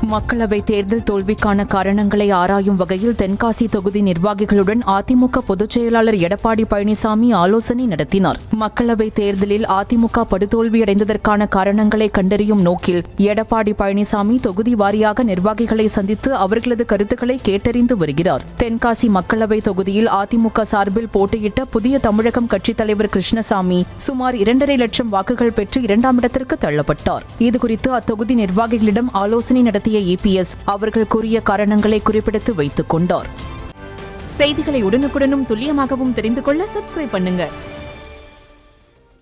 மக்களவை தேர்தல் தோல்விக்கான காரணங்களை ஆராயும் வகையில் தென்காசி தொகுதி நிர்வாகிகளுடன் அதிமுக பொதுச் செயலாளர் எடப்பாடி பழனிசாமி ஆலோசனை நடத்தினார் மக்களவை தேர்தலில் அதிமுக படுதோல்வியடைந்ததற்கான காரணங்களை கண்டறியும் நோக்கில் எடப்பாடி பழனிசாமி தொகுதி வாரியாக நிர்வாகிகளை சந்தித்து அவர்களது கருத்துக்களை கேட்டறிந்து வருகிறார் தென்காசி மக்களவை தொகுதியில் அதிமுக சார்பில் போட்டியிட்ட புதிய தமிழகம் கட்சித் தலைவர் கிருஷ்ணசாமி சுமார் இரண்டரை லட்சம் வாக்குகள் பெற்று இரண்டாம் இடத்திற்கு தள்ளப்பட்டார் இதுகுறித்து அத்தொகுதி நிர்வாகிகளிடம் ஆலோசனை நடத்திய இபிஎஸ் அவர்கள் கூறிய காரணங்களை குறிப்பிடுத்து வைத்துக் கொண்டார் செய்திகளை உடனுக்குடனும் துல்லியமாகவும் தெரிந்து கொள்ள சப்ஸ்கிரைப் பண்ணுங்க